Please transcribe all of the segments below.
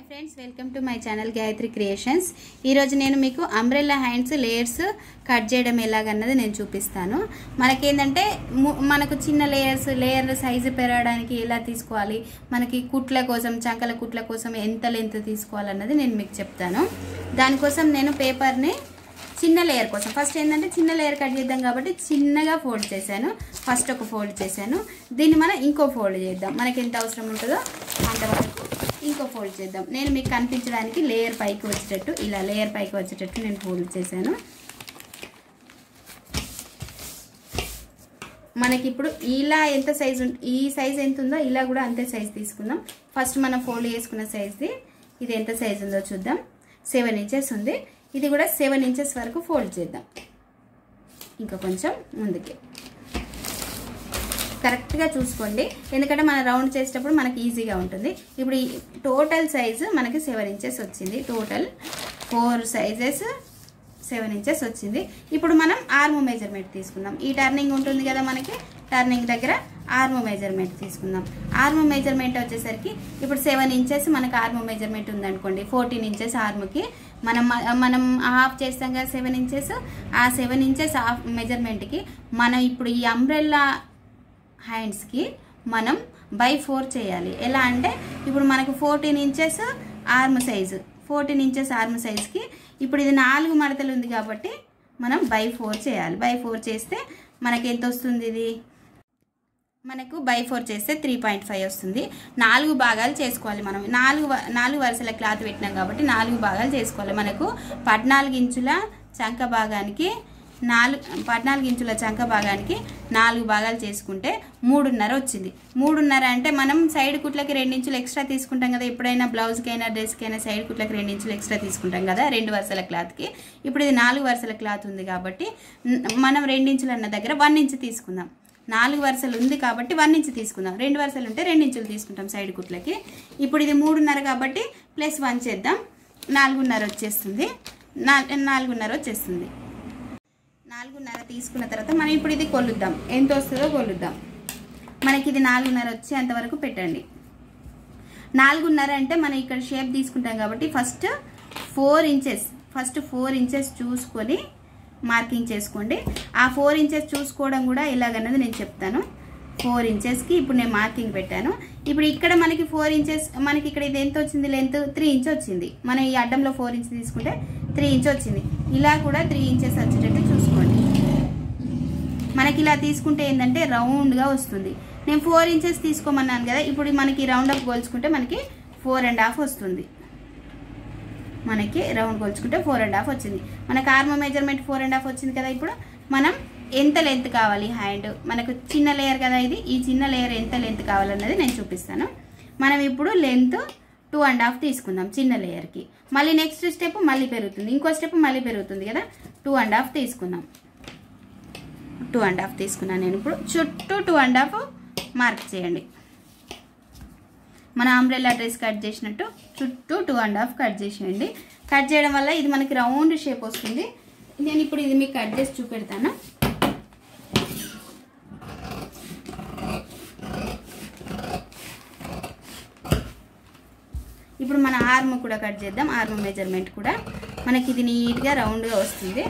hi friends welcome to my channel Gayatri creations ఈరోజు నేను మీకు అంబ్రెల్లా హ్యాండ్స్ లేయర్స్ కట్ చేయడం ఎలాగన్నది నేను చూపిస్తాను మనకేంటంటే ము- మనకు చిన్న లేయర్స్ లేయర్ సైజు పెరగడానికి ఎలా తీసుకోవాలి మనకి కుట్ల కోసం చంకల కుట్ల కోసం ఎంత లెంత్ తీసుకోవాలన్నది నేను మీకు చెప్తాను దానికోసం నేను పేపర్ని చిన్న లేయర్ కోసం ఫస్ట్ ఏంటంటే చిన్న లేయర్ కట్ చేద్దాం కాబట్టి చిన్నగా ఫోల్డ్ చేశాను ఫస్ట్ ఒక ఫోల్డ్ చేశాను దీన్ని మనం ఇంకో ఫోల్డ్ చేద్దాం మనకి ఎంత అవసరం ఉంటుందో అంతవరకు ఇంకో ఫోల్డ్ చేద్దాం నేను మీకు కనిపించడానికి లేయర్ పైకి వచ్చేటట్టు ఇలా లేయర్ పైకి వచ్చేటట్టు నేను ఫోల్డ్ చేశాను మనకి ఇప్పుడు ఇలా ఎంత సైజ్ ఈ సైజ్ ఎంత ఉందో ఇలా కూడా అంతే సైజ్ తీసుకుందాం ఫస్ట్ మనం ఫోల్డ్ చేసుకున్న సైజ్ది ఇది ఎంత సైజ్ ఉందో చూద్దాం సెవెన్ ఇంచెస్ ఉంది ఇది కూడా సెవెన్ ఇంచెస్ వరకు ఫోల్డ్ చేద్దాం ఇంకా కొంచెం ముందుకి కరెక్ట్గా చూసుకోండి ఎందుకంటే మనం రౌండ్ చేసేటప్పుడు మనకి ఈజీగా ఉంటుంది ఇప్పుడు ఈ టోటల్ సైజు మనకి సెవెన్ ఇంచెస్ వచ్చింది total four sizes seven inches వచ్చింది ఇప్పుడు మనం ఆర్మ్ మెజర్మెంట్ తీసుకుందాం ఈ టర్నింగ్ ఉంటుంది కదా మనకి టర్నింగ్ దగ్గర ఆర్మ్ మెజర్మెంట్ తీసుకుందాం ఆర్మ్ మెజర్మెంట్ వచ్చేసరికి ఇప్పుడు సెవెన్ ఇంచెస్ మనకు ఆర్మ్ మెజర్మెంట్ ఉందనుకోండి ఫోర్టీన్ ఇంచెస్ ఆర్మ్కి మనం మనం హాఫ్ చేస్తాం కదా సెవెన్ ఇంచెస్ ఆ సెవెన్ ఇంచెస్ హాఫ్ మెజర్మెంట్కి మనం ఇప్పుడు ఈ అంబ్రెల్లా హ్యాండ్స్కి మనం బై ఫోర్ చేయాలి ఎలా అంటే ఇప్పుడు మనకు fourteen inches arm size fourteen inches arm సైజ్కి ఇప్పుడు ఇది నాలుగు మడతలు ఉంది కాబట్టి మనం బై ఫోర్ చేయాలి బై ఫోర్ చేస్తే మనకి ఎంత వస్తుంది ఇది మనకు బై ఫోర్ చేస్తే త్రీ పాయింట్ ఫైవ్ వస్తుంది నాలుగు భాగాలు చేసుకోవాలి మనం నాలుగు వ- నాలుగు వరుసల క్లాత్ పెట్టినాం కాబట్టి నాలుగు భాగాలు చేసుకోవాలి మనకు పద్నాలుగు ఇంచుల చంక భాగానికి నాలుగు పద్నాలుగు ఇంచుల చంక భాగానికి నాలుగు భాగాలు చేసుకుంటే మూడున్నర వచ్చింది మూడున్నర అంటే మనం సైడ్ కుట్లకి రెండు ఇంచులు ఎక్స్ట్రా తీసుకుంటాం కదా ఎప్పుడైనా బ్లౌజ్కి అయినా డ్రెస్కి అయినా సైడ్ కుట్లకి రెండు ఇంచులు ఎక్స్ట్రా తీసుకుంటాం కదా రెండు వరుసల క్లాత్కి ఇప్పుడు ఇది నాలుగు వరుసల క్లాత్ ఉంది కాబట్టి న- మనం రెండు ఇంచులు అన్న దగ్గర వన్ ఇంచ్ తీసుకుందాం నాలుగు వరుసలు ఉంది కాబట్టి వన్ ఇంచ్ తీసుకుందాం రెండు వరుసలు ఉంటే రెండు ఇంచులు తీసుకుంటాం సైడ్ కుట్లకి ఇప్పుడు ఇది మూడున్నర కాబట్టి ప్లస్ వన్ చేద్దాం నాలుగున్నర వచ్చేస్తుంది నా- నాలుగున్నర వచ్చేస్తుంది నాలుగున్నర తీసుకున్న తర్వాత మనం ఇప్పుడు ఇది కొలుద్దాం ఎంత వస్తుందో కొలుద్దాం మనకి ఇది నాలుగున్నర వచ్చేంత వరకు పెట్టండి నాలుగున్నర అంటే మనం ఇక్కడ షేప్ తీసుకుంటాం కాబట్టి first four inches first four inches చూసుకొని మార్కింగ్ చేసుకోండి ఆ ఫోర్ ఇంచెస్ చూసుకోవడం కూడా ఎలాగన్నది నేను చెప్తాను ఫోర్ ఇంచెస్కి ఇప్పుడు నేను మార్కింగ్ పెట్టాను ఇప్పుడు ఇక్కడ మనకి ఫోర్ ఇంచెస్ మనకి ఇక్కడ ఇది ఎంత వచ్చింది లెంత్ త్రీ ఇంచ్ వచ్చింది మనం ఈ అడ్డంలో ఫోర్ ఇంచ్ తీసుకుంటే త్రీ ఇంచ్ వచ్చింది ఇలా కూడా త్రీ ఇంచెస్ వచ్చేటట్టు చూసుకోండి మనకి ఇలా తీసుకుంటే ఏంటంటే రౌండ్గా వస్తుంది నేను ఫోర్ ఇంచెస్ తీసుకోమన్నాను కదా ఇప్పుడు మనకి రౌండ్ అప్ గోల్చుకుంటే మనకి ఫోర్ అండ్ హాఫ్ వస్తుంది మనకి రౌండ్ కొలుచుకుంటే ఫోర్ అండ్ హాఫ్ వచ్చింది మనకి arm measurement four and half వచ్చింది కదా ఇప్పుడు మనం ఎంత లెంత్ కావాలి హ్యాండ్ మనకు చిన్న లేయర్ కదా ఇది ఈ చిన్న లేయర్ ఎంత లెంత్ కావాలన్నది నేను చూపిస్తాను మనం ఇప్పుడు లెంత్ టూ అండ్ హాఫ్ తీసుకుందాం చిన్న లేయర్కి మళ్ళీ నెక్స్ట్ స్టెప్ మళ్ళీ పెరుగుతుంది ఇంకో స్టెప్ మళ్ళీ పెరుగుతుంది కదా టూ అండ్ హాఫ్ తీసుకుందాం టూ అండ్ హాఫ్ తీసుకున్నాను నేను ఇప్పుడు చుట్టూ టూ అండ్ హాఫ్ మార్క్ చేయండి మన అంబ్రెల్లా డ్రెస్ కట్ చేసినట్టు చుట్టూ టూ అండ్ హాఫ్ కట్ చేసేయండి కట్ చేయడం వల్ల ఇది మనకి రౌండ్ షేప్ వస్తుంది నేను ఇప్పుడు ఇది మీకు కట్ చేసి చూపెడతాను ఇప్పుడు మన ఆర్మ్ కూడా కట్ చేద్దాం ఆర్మ్ మెజర్మెంట్ కూడా మనకి ఇది నీట్గా రౌండ్గా వస్తుంది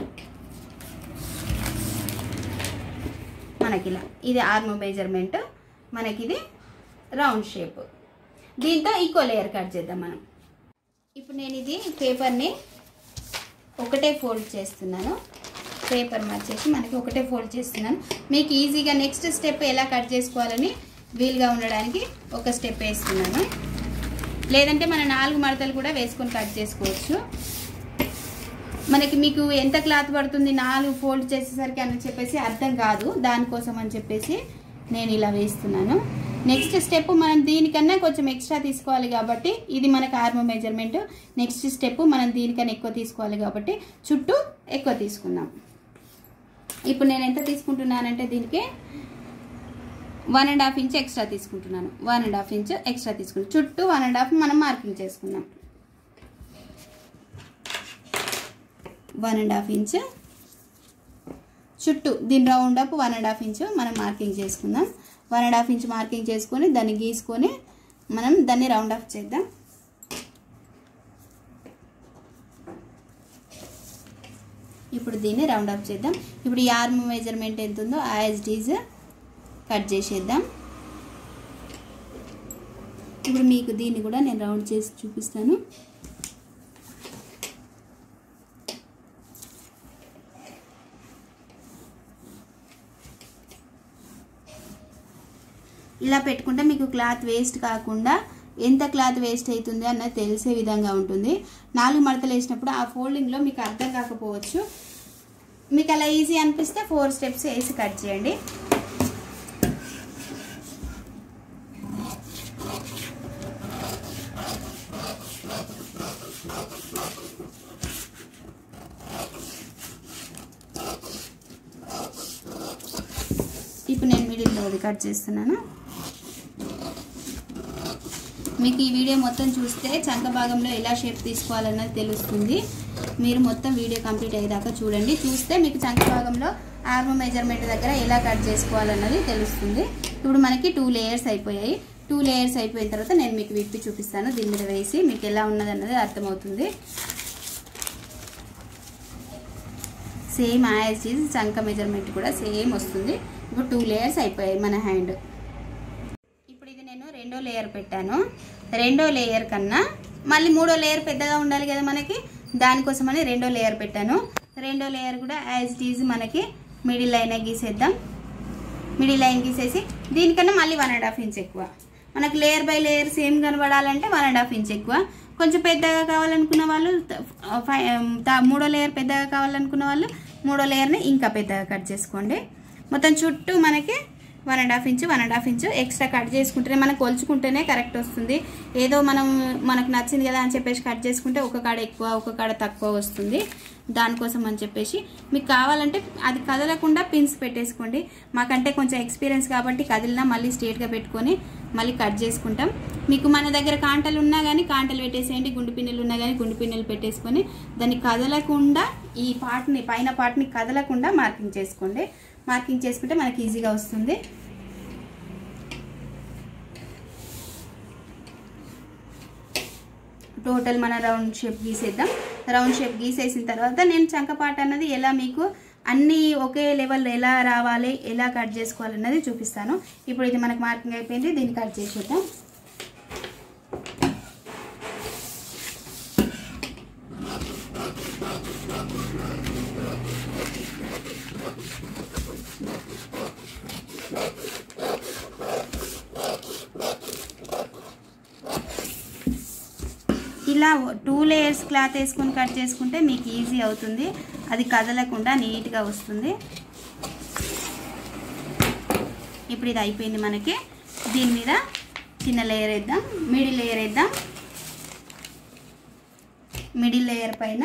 మనకి ఇలా ఇది ఆర్మ్ మెజర్మెంట్ మనకి ఇది రౌండ్ షేప్ దీంతో ఈక్వల్ లేయర్ కట్ చేద్దాం మనం ఇప్పుడు నేను ఇది పేపర్ని ఒకటే ఫోల్డ్ చేస్తున్నాను పేపర్ మర్చేసి మనకి ఒకటే ఫోల్డ్ చేస్తున్నాను మీకు ఈజీగా నెక్స్ట్ స్టెప్ ఎలా కట్ చేసుకోవాలని వీలుగా ఉండడానికి ఒక స్టెప్ వేస్తున్నాను లేదంటే మన నాలుగు మడతలు కూడా వేసుకొని కట్ చేసుకోవచ్చు మనకి మీకు ఎంత క్లాత్ పడుతుంది నాలుగు ఫోల్డ్ చేసేసరికి అని చెప్పేసి అర్థం కాదు దానికోసం అని చెప్పేసి నేను ఇలా వేస్తున్నాను నెక్స్ట్ స్టెప్ మనం దీనికన్నా కొంచెం ఎక్స్ట్రా తీసుకోవాలి కాబట్టి ఇది మనకు ఆర్మ్ మెజర్మెంట్ నెక్స్ట్ స్టెప్ మనం దీనికన్నా ఎక్కువ తీసుకోవాలి కాబట్టి చుట్టూ ఎక్కువ తీసుకుందాం ఇప్పుడు నేను ఎంత తీసుకుంటున్నానంటే దీనికి one and half inch extra తీసుకుంటున్నాను one and half inch extra తీసుకుంటాను చుట్టూ వన్ అండ్ హాఫ్ మనం మార్కింగ్ చేసుకుందాం వన్ అండ్ హాఫ్ ఇంచ్ చుట్టూ దీని round up one and half inch మనం మార్కింగ్ చేసుకుందాం one and half inch marking చేసుకొని దాన్ని గీసుకొని మనం దాన్ని రౌండ్ ఆఫ్ చేద్దాం ఇప్పుడు దీన్ని రౌండ్ అప్ చేద్దాం ఇప్పుడు ఈ ఆర్మ్ మెజర్మెంట్ ఎంత ఉందో యాజ్ డీజ్ కట్ చేసేద్దాం ఇప్పుడు మీకు దీన్ని కూడా నేను రౌండ్ చేసి చూపిస్తాను ఇలా పెట్టుకుంటే మీకు క్లాత్ వేస్ట్ కాకుండా ఎంత క్లాత్ వేస్ట్ అవుతుంది అన్నది తెలిసే విధంగా ఉంటుంది నాలుగు మడతలు వేసినప్పుడు ఆ ఫోల్డింగ్లో మీకు అర్థం కాకపోవచ్చు మీకు అలా ఈజీ అనిపిస్తే ఫోర్ స్టెప్స్ వేసి కట్ చేయండి ఇప్పుడు నేను మిడిల్లో అది కట్ చేస్తున్నాను మీకు ఈ వీడియో మొత్తం చూస్తే చంక భాగంలో ఎలా షేప్ తీసుకోవాలన్నది తెలుస్తుంది మీరు మొత్తం వీడియో కంప్లీట్ అయ్యేదాకా చూడండి చూస్తే మీకు చంక భాగంలో ఆర్మ్ మెజర్మెంట్ దగ్గర ఎలా కట్ చేసుకోవాలన్నది తెలుస్తుంది ఇప్పుడు మనకి టూ లేయర్స్ అయిపోయాయి టూ లేయర్స్ అయిపోయిన తర్వాత నేను మీకు విప్పి చూపిస్తాను దీని మీద వేసి మీకు ఎలా ఉన్నది అన్నది అర్థమవుతుంది సేమ్ యాజ్ ఈజ్ చంక మెజర్మెంట్ కూడా సేమ్ వస్తుంది ఇప్పుడు టూ లేయర్స్ అయిపోయాయి మన హ్యాండ్ ఇప్పుడు ఇది నేను రెండో లేయర్ పెట్టాను రెండో లేయర్ కన్నా మళ్ళీ మూడో లేయర్ పెద్దగా ఉండాలి కదా మనకి దానికోసమని రెండో లేయర్ పెట్టాను రెండో లేయర్ కూడా యాజ్ ఇట్ ఈజ్ మనకి మిడిల్ లైన్ గీసేద్దాం మిడిల్ లైన్ గీసేసి దీనికన్నా మళ్ళీ వన్ అండ్ హాఫ్ ఇంచ్ ఎక్కువ మనకు లేయర్ బై లేయర్ సేమ్ కనబడాలంటే వన్ అండ్ హాఫ్ ఇంచ్ ఎక్కువ కొంచెం పెద్దగా కావాలనుకున్న వాళ్ళు ఫై- తా- మూడో లేయర్ పెద్దగా కావాలనుకున్న వాళ్ళు మూడో లేయర్ని ఇంకా పెద్దగా కట్ చేసుకోండి మొత్తం చుట్టూ మనకి one and half inch one and half inch extra cut చేసుకుంటేనే మనం కొలుచుకుంటేనే కరెక్ట్ వస్తుంది ఏదో మనం మనకు నచ్చింది కదా అని చెప్పేసి కట్ చేసుకుంటే ఒక కాడ ఎక్కువ ఒక కాడ తక్కువ వస్తుంది దానికోసం అని చెప్పేసి మీకు కావాలంటే అది కదలకుండా పిన్స్ పెట్టేసుకోండి మాకంటే కొంచెం ఎక్స్పీరియన్స్ కాబట్టి కదిలినా మళ్ళీ స్ట్రేట్గా పెట్టుకొని మళ్ళీ కట్ చేసుకుంటాం మీకు మన దగ్గర కాంటలు ఉన్నా కానీ కాంటలు పెట్టేసేయండి గుండు పిన్నెలు ఉన్నా కానీ గుండు పిన్నెలు పెట్టేసుకొని దాన్ని కదలకుండా ఈ పార్ట్ని పైన పార్ట్ని కదలకుండా మార్కింగ్ చేసుకోండి మార్కింగ్ చేసుకుంటే మనకి ఈజీగా వస్తుంది టోటల్ మన రౌండ్ షేప్ గీసేద్దాం రౌండ్ షేప్ గీసేసిన తర్వాత నేను చంకపాట అన్నది ఎలా మీకు అన్ని ఒకే లెవెల్ ఎలా రావాలి ఎలా కట్ చేసుకోవాలన్నది చూపిస్తాను ఇప్పుడు ఇది మనకు మార్కింగ్ అయిపోయింది దీన్ని కట్ చేసేద్దాం ఇలా టూ లేయర్స్ క్లాత్ వేసుకొని కట్ చేసుకుంటే మీకు ఈజీ అవుతుంది అది కదలకుండా నీట్గా వస్తుంది ఇప్పుడు ఇది అయిపోయింది మనకి దీని మీద చిన్న లేయర్ వేద్దాం మిడిల్ లేయర్ వేద్దాం మిడిల్ లేయర్ పైన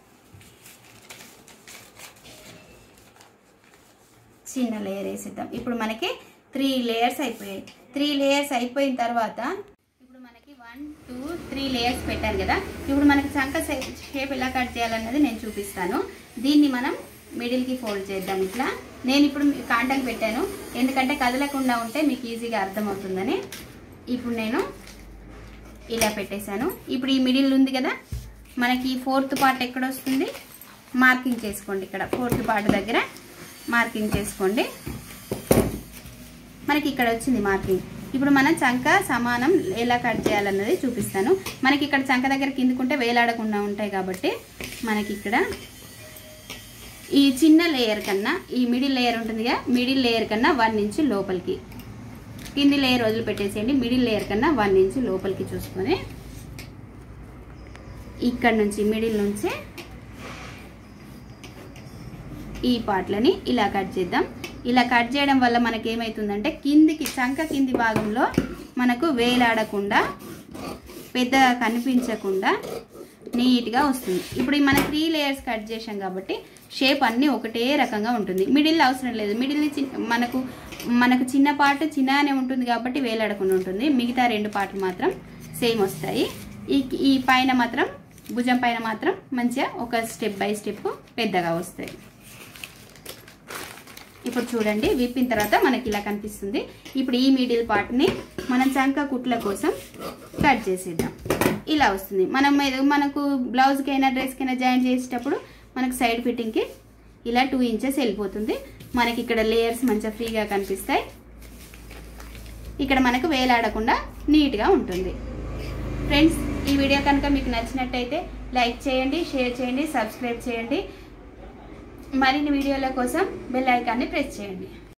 చిన్న లేయర్ వేసేద్దాం ఇప్పుడు మనకి త్రీ లేయర్స్ అయిపోయాయి త్రీ లేయర్స్ అయిపోయిన తర్వాత ఇప్పుడు మనకి వన్ టూ త్రీ లేయర్స్ పెట్టాను కదా ఇప్పుడు మనకి చంక షేప్ ఎలా కట్ చేయాలన్నది నేను చూపిస్తాను దీన్ని మనం మిడిల్కి ఫోల్డ్ చేద్దాం ఇట్లా నేను ఇప్పుడు కాంటలు పెట్టాను ఎందుకంటే కదలకుండా ఉంటే మీకు ఈజీగా అర్థమవుతుందని ఇప్పుడు నేను ఇలా పెట్టేశాను ఇప్పుడు ఈ మిడిల్ ఉంది కదా మనకి ఫోర్త్ పార్ట్ ఎక్కడ వస్తుంది మార్కింగ్ చేసుకోండి ఇక్కడ ఫోర్త్ పార్ట్ దగ్గర మార్కింగ్ చేసుకోండి మనకి ఇక్కడ వచ్చింది మార్కింగ్ ఇప్పుడు మనం చంక సమానం ఎలా కట్ చేయాలన్నది చూపిస్తాను మనకి ఇక్కడ చంక దగ్గర కిందుకుంటే వేలాడకుండా ఉంటాయి కాబట్టి మనకి ఇక్కడ ఈ చిన్న లేయర్ కన్నా ఈ మిడిల్ లేయర్ ఉంటుందిగా మిడిల్ లేయర్ కన్నా వన్ ఇంచ్ లోపలికి కింది లేయర్ వదిలిపెట్టేసేయండి మిడిల్ లేయర్ కన్నా వన్ ఇంచ్ లోపలికి చూసుకొని ఇక్కడ నుంచి మిడిల్ నుంచి ఈ పార్ట్లని ఇలా కట్ చేద్దాం ఇలా కట్ చేయడం వల్ల మనకి ఏమవుతుందంటే కిందికి చంక కింది భాగంలో మనకు వేలాడకుండా పెద్దగా కనిపించకుండా నీట్గా వస్తుంది ఇప్పుడు ఈ మన త్రీ లేయర్స్ కట్ చేసాం కాబట్టి షేప్ అన్నీ ఒకటే రకంగా ఉంటుంది మిడిల్ అవసరం లేదు మిడిల్ మనకు మనకు చిన్న పార్ట్ చిన్నగానే ఉంటుంది కాబట్టి వేలాడకుండా ఉంటుంది మిగతా రెండు పార్ట్లు మాత్రం సేమ్ వస్తాయి ఈ ఈ పైన మాత్రం భుజం పైన మాత్రం మంచిగా ఒక స్టెప్ బై స్టెప్ పెద్దగా వస్తాయి ఇప్పుడు చూడండి విప్పిన తర్వాత మనకి ఇలా కనిపిస్తుంది ఇప్పుడు ఈ మిడిల్ పార్ట్ని మనం చంక కుట్ల కోసం కట్ చేసేద్దాం ఇలా వస్తుంది మనం ఏదో మనకు బ్లౌజ్కైనా డ్రెస్కైనా జాయిన్ చేసేటప్పుడు మనకు సైడ్ ఫిట్టింగ్కి ఇలా టూ ఇంచెస్ వెళ్ళిపోతుంది మనకి ఇక్కడ లేయర్స్ మంచిగా ఫ్రీగా కనిపిస్తాయి ఇక్కడ మనకు వేలాడకుండా నీట్గా ఉంటుంది ఫ్రెండ్స్ ఈ వీడియో కనుక మీకు నచ్చినట్టయితే లైక్ చేయండి షేర్ చేయండి సబ్స్క్రైబ్ చేయండి మరిన్ని వీడియోల కోసం బెల్ ఐకాన్ని ప్రెస్ చేయండి